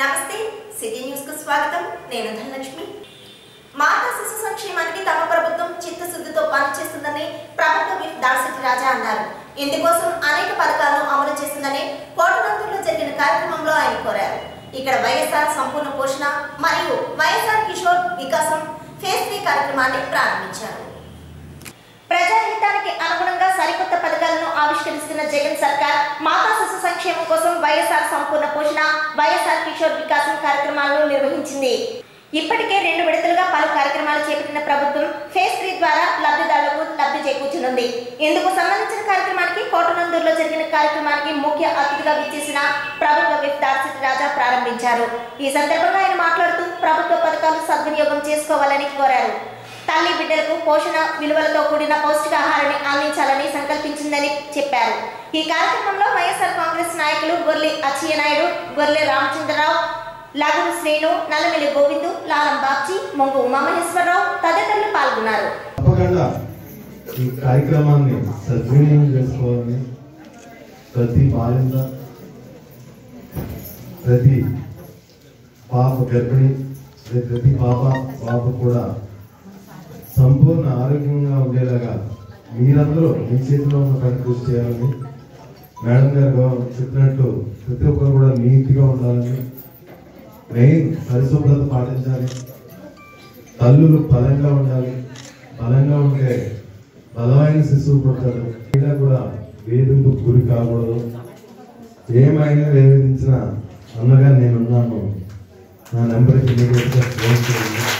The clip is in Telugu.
నమస్తే సిటీ న్యూస్ కు స్వాగతం నేను ధనలక్ష్మి మాతా శిశు సంక్షేమానికి తమ ప్రభుత్వం చిత్తశుద్ధితో పనిచేస్తుందని ప్రభుత్వ విప్ దాసరి రాజా అన్నారు ఇందుకోసం అనేక పథకాలను అమలు చేస్తుందని కోటనందూరులో జరిగిన కార్యక్రమంలో ఆయన కోరారు ఇక్కడ వైఎస్ఆర్ సంపూర్ణ పోషణ మరియు వైఎస్ఆర్ కిషోర్ వికాసం ఫేస్ త్రీ కార్యక్రమాన్ని ప్రారంభించారు ప్రజాహితానికి అనుగుణంగా సరికొత్త పథకాలను ఆవిష్కరిస్తున్న జగన్ సర్కార్ మాతా శిశు సంక్షేమం కోసం వైఎస్ఆర్ సంపూర్ణ పోషణ వైఎస్ఆర్ కిషోర్ వికాసం కార్యక్రమాలను నిర్వహించింది ఇప్పటికే రెండు విడతలుగా పలు కార్యక్రమాలు చేపట్టిన ప్రభుత్వం ఫేజ్ త్రీ ద్వారా లబ్ధిదారులకు లబ్ధి చేకూర్చనుంది ఇందుకు సంబంధించిన కార్యక్రమానికి కోటనందూరులో జరిగిన కార్యక్రమానికి ముఖ్య అతిథిగా విచ్చేసిన ప్రభుత్వ విప్ దార్శితి రాజా ప్రారంభించారు ఈ సందర్భంగా ఆయన మాట్లాడుతూ ప్రభుత్వ పథకాలు సద్వినియోగం చేసుకోవాలని కోరారు తల్లి బిడ్డలకు పోషణ విలువలతో కూడిన పౌష్టికాహారాన్ని అందించాలని సంకల్పించిందని చెప్పారు ఈ కార్యక్రమంలో వైఎస్ఆర్ కాంగ్రెస్ నాయకులు గొర్లి అచ్చయ్యనాయుడు గొర్లె రామచంద్రరావు లగురు శ్రీను నల్లమిల్లి గోవిందు లాలం బాబ్జీ మొంగు ఉమామహేశ్వరరావు తదితరులు పాల్గొన్నారు తప్పకుండా ఈ కార్యక్రమాన్ని సద్వినియోగం చేసుకోవాలని ప్రతి బాలింత ప్రతి పాప గర్భిణి అదే ప్రతి పాప బాబు కూడా సంపూర్ణ ఆరోగ్యంగా ఉండేలాగా మీరందరూ మీ చేతిలో ఉన్న పని కృషి చేయాలని మేడం గారు చెప్పినట్టు ప్రతి ఒక్కరు కూడా నీట్గా ఉండాలని మెయిన్ పరిశుభ్రత పాటించాలి తల్లులు బలంగా ఉండాలి బలంగా ఉంటే బలమైన శిశువు పుడతాడు ఇలా కూడా వేధింపు గురి కాకూడదు ఏమైనా వేధించినా అన్నగా నేనున్నాను నా నెంబర్కి మీరు ఒకసారి ఫోన్ చేయండి